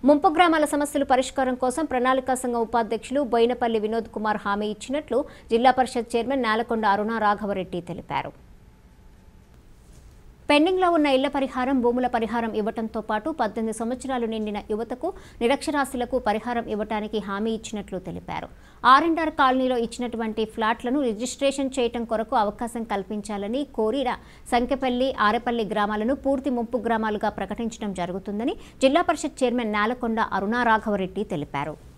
ముంపు గ్రామాల సమస్యల పరిష్కారం కోసం ప్రణాళికా సంఘం ఉపాధ్యక్షులు బోయినపల్లి వినోద్ కుమార్ హామీ ఇచ్చినట్లు జిల్లా పరిషత్ చైర్మన్ నేలకొండ అరుణ రాఘవరెడ్డి తెలిపారు పెండింగ్లో ఉన్న ఇళ్ల పరిహారం భూముల పరిహారం ఇవ్వడంతో పాటు పద్దెనిమిది సంవత్సరాలు నిండిన యువతకు నిరక్షరాస్యులకు పరిహారం ఇవ్వడానికి హామీ ఇచ్చినట్లు తెలిపారు ఆర్ఎండ్ఆర్ కాలనీలో ఇచ్చినటువంటి ఫ్లాట్లను రిజిస్ట్రేషన్ చేయటం కొరకు అవకాశం కల్పించాలని కోరిన సంకెపల్లి ఆరెపల్లి గ్రామాలను పూర్తి ముంపు గ్రామాలుగా ప్రకటించడం జరుగుతుందని జిల్లా పరిషత్ చైర్మన్ నేలకొండ అరుణారాఘవరెడ్డి తెలిపారు